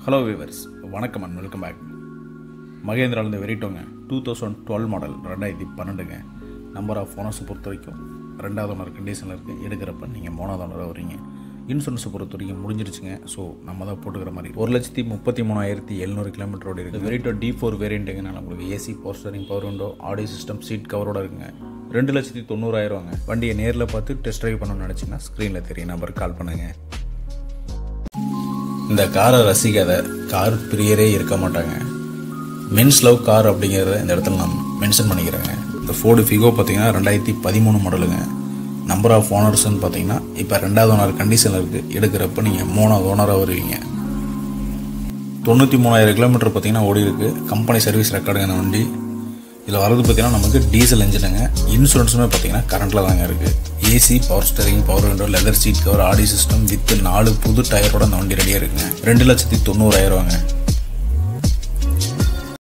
hello viewers வணக்கம் and welcome back மகேந்திராலேருந்து வெரிட்டோங்க டூ தௌசண்ட் டுவெல் மாடல் ரெண்டாயிரத்தி பன்னெண்டுங்க நம்பர் ஆஃப் ஓனர்ஸை பொறுத்த வரைக்கும் ரெண்டாவது ஓனர் கண்டிஷனில் இருக்குது எடுக்கிறப்ப நீங்கள் மூணாவது ஓனராக வரீங்க இன்சூரன்ஸை பொறுத்த வரைக்கும் முடிஞ்சிருச்சுங்க ஸோ நம்ம தான் போட்டுக்கிற மாதிரி ஒரு லட்சத்தி முப்பத்தி மூணாயிரத்தி எழுநூறு கிலோமீட்டரோட இருக்குது வெரிட்டோ டி ஃபோர் வேரியண்ட்டுங்கனால உங்களுக்கு AC power steering power window audio system seat கவரோட இருக்குங்க ரெண்டு லட்சத்தி தொண்ணூறாயிரவாங்க வண்டியை நேரில் பார்த்து டெஸ்ட் ட்ரைவ் பண்ணணும்னு நினச்சிங்கன்னா ஸ்க்ரீனில் தெரிய நம்பருக்கு கால் பண்ணுங்கள் இந்த காரை ரசிக்காத கார் பிரியரே இருக்க மாட்டாங்க மென்ஸ் லவ் கார் அப்படிங்கிறத இந்த இடத்துல நான் மென்ஷன் பண்ணிக்கிறேங்க இந்த ஃபோர்டு ஃபிகோ பார்த்தீங்கன்னா ரெண்டாயிரத்தி பதிமூணு மாடலுங்க நம்பர் ஆஃப் ஓனர்ஸ்னு பார்த்தீங்கன்னா இப்போ ரெண்டாவது ஓனர் கண்டிஷனில் இருக்குது எடுக்கிறப்ப நீங்கள் மூணாவது ஓனராக வருவீங்க தொண்ணூற்றி மூணாயிரம் கிலோமீட்டர் பார்த்தீங்கன்னா ஓடி இருக்கு கம்பெனி சர்வீஸ் ரெக்கார்டுங்க இந்த வண்டி இதில் வரது பார்த்தீங்கன்னா நமக்கு டீசல் இன்ஜினுங்க இன்சூரன்ஸுமே பார்த்தீங்கன்னா கரண்ட்டில் தாங்க இருக்குது AC power steering power window leather seat cover audio system with நாலு புது டயரோட அந்த வண்டி ரெடியாக இருக்குங்க ரெண்டு லட்சத்தி தொண்ணூறாயிரவாங்க